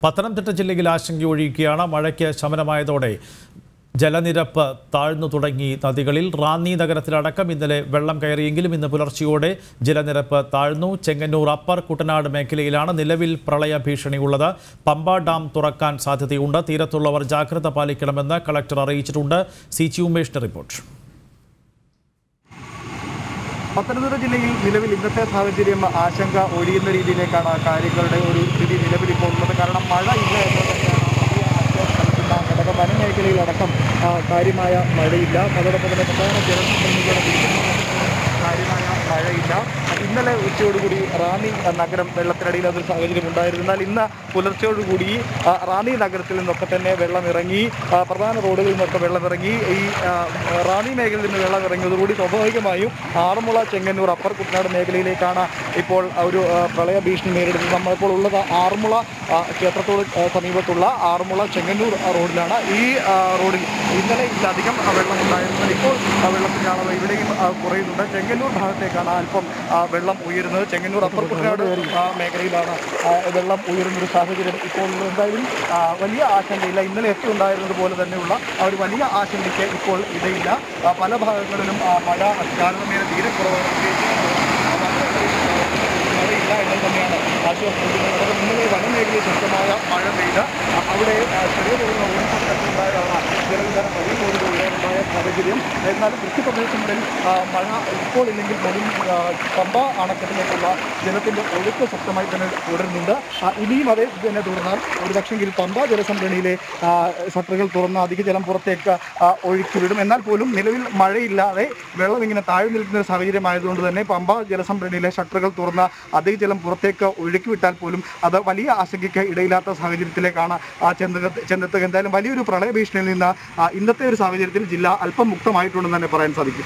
പത്തനംതിട്ട ജില്ലയിൽ ആശങ്കയൊഴിയുകയാണ് മഴയ്ക്ക് ശമനമായതോടെ ജലനിരപ്പ് താഴ്ന്നു തുടങ്ങി നദികളിൽ റാന്നി നഗരത്തിലടക്കം ഇന്നലെ വെള്ളം കയറിയെങ്കിലും ഇന്ന് പുലർച്ചെയോടെ ജലനിരപ്പ് താഴ്ന്നു ചെങ്ങന്നൂർ അപ്പർ കുട്ടനാട് മേഖലയിലാണ് നിലവിൽ പ്രളയ ഭീഷണിയുള്ളത് പമ്പ ഡാം തുറക്കാൻ സാധ്യതയുണ്ട് തീരത്തുള്ളവർ ജാഗ്രത പാലിക്കണമെന്ന് കളക്ടർ അറിയിച്ചിട്ടുണ്ട് സി ചി ഉമേഷിന്റെ റിപ്പോർട്ട് പത്തനംതിട്ട ജില്ലയിൽ നിലവിൽ ഇന്നത്തെ സാഹചര്യം ആശങ്ക ഒഴിയുന്ന രീതിയിലേക്കാണ് കാര്യങ്ങളുടെ ഒരു സ്ഥിതി നിലവിൽ ഇപ്പോൾ ഉള്ളത് കാരണം മഴ ഇല്ല എന്ന് തന്നെയാണ് നൽകുന്ന ഘടക വനമേഖലയിലടക്കം ആ, കാര്യമായ മഴയില്ല അതോടൊപ്പം തന്നെ പ്രധാന ജലസംഭരണികളുടെ കാര്യമായ മഴയില്ല ഇന്നലെ ഉച്ചയോടുകൂടി റാന്നി നഗരം വെള്ളത്തിനടിയിൽ അതൊരു സാഹചര്യം ഉണ്ടായിരുന്നു എന്നാൽ ഇന്ന് പുലർച്ചയോടുകൂടി ആ, റാന്നി നഗരത്തിൽ നിന്നൊക്കെ തന്നെ വെള്ളം ഇറങ്ങി ആ, പ്രധാന റോഡുകളിൽ നിന്നൊക്കെ വെള്ളം ഇറങ്ങി ഈ ആ, റാന്നി മേഖലയിൽ നിന്ന് വെള്ളം ഇറങ്ങിയതോടുകൂടി സ്വാഭാവികമായും ആറന്മുള ചെങ്ങന്നൂർ അപ്പർ കുട്ടനാട് മേഖലയിലേക്കാണ് ഇപ്പോൾ ഒരു ആ, പ്രളയ ഭീഷണി നേരിടുന്നത് നമ്മളിപ്പോൾ ഉള്ളത് ആറന്മുള ആ, ക്ഷേത്രത്തോട് ആ, സമീപത്തുള്ള ആറന്മുള ചെങ്ങന്നൂർ ആ, റോഡിലാണ് ഈ ആ, റോഡിൽ ഇന്നലെ ഇതിലധികം ആ, വെള്ളം ഉണ്ടായിരുന്നത് ഇപ്പോൾ ആ, വെള്ളത്തിന്റെ അളവ് ഇവിടെയും ആ, കുറയുന്നുണ്ട് ചെങ്ങന്നൂർ ഭാഗത്തേക്കാണ് അല്പം ആ, വെള്ളം ഉയരുന്നത് ചെങ്ങന്നൂർ അപ്പർ കുട്ടനാട് ആ, മേഖലയിലാണ് ആ, വെള്ളം ഉയരുന്ന ഒരു സാഹചര്യം ഇപ്പോൾ ഉള്ളത്. എന്തായാലും ആ, വലിയ ആശങ്കയില്ല ഇന്നലെ ഒക്കെ ഉണ്ടായിരുന്നത് പോലെ തന്നെയുള്ള ആ ഒരു വലിയ ആശങ്കയ്ക്ക് ഇപ്പോൾ ഇടയില്ല ആ, പല ഭാഗങ്ങളിലും ആ, മഴ താരതമ്യേന തീരെ കുറവാണ് മഴയില്ല എന്ന് തന്നെയാണ് ആശ്വാസം നൽകുന്നത് അതുപോലെ ഇന്നലെ വനമേഖലയിൽ ശക്തമായ മഴ പെയ്ത് അ- അവിടെ ആ, ചെറിയ തോതിലുള്ള ഉയർന്നുണ്ടായതാണ് ജലവിധാനം വലിയ തോതിൽ ഉയർന്നുണ്ടായ സാഹചര്യം എന്നാലും കൃഷിപ്രദേശങ്ങളിൽ ആ, മഴ ഇപ്പോൾ ഇല്ലെങ്കിൽ പോലും ആ, പമ്പ അണക്കെട്ടിലേക്കുള്ള ജലത്തിന്റെ ഒഴുക്ക് ശക്തമായി തന്നെ തുടരുന്നുണ്ട് ആ, ഇനിയും അതേ തന്നെ തുടർന്നാൽ ഒരുപക്ഷെങ്കിൽ പമ്പ ജലസംഭരണിയിലെ ആ, ഷട്ടറുകൾ തുറന്ന് അധിക ജലം പുറത്തേക്ക് ആ, ഒഴുക്കി വിടും എന്നാൽ പോലും നിലവിൽ മഴയില്ലാതെ വെള്ളം ഇങ്ങനെ താഴ്ന്നു നിൽക്കുന്ന ഒരു സാഹചര്യമായതുകൊണ്ട് തന്നെ പമ്പ ജലസംഭരണിയിലെ ഷട്ടറുകൾ തുറന്ന് അധിക ജലം പുറത്തേക്ക് ഒഴുക്കി വിട്ടാൽ പോലും അത് വലിയ ആശങ്കയ്ക്ക് ഇടയില്ലാത്ത സാഹചര്യത്തിലേക്കാണ് ആ ചെന്നെത്ത ചെന്നെത്തുക എന്തായാലും വലിയൊരു പ്രളയ ഭീഷണിയിൽ നിന്ന് ആ, ഇന്നത്തെ ഒരു സാഹചര്യത്തിൽ ജില്ല അല്പം മുക്തമായിട്ടുണ്ടെന്ന് തന്നെ പറയാൻ സാധിക്കും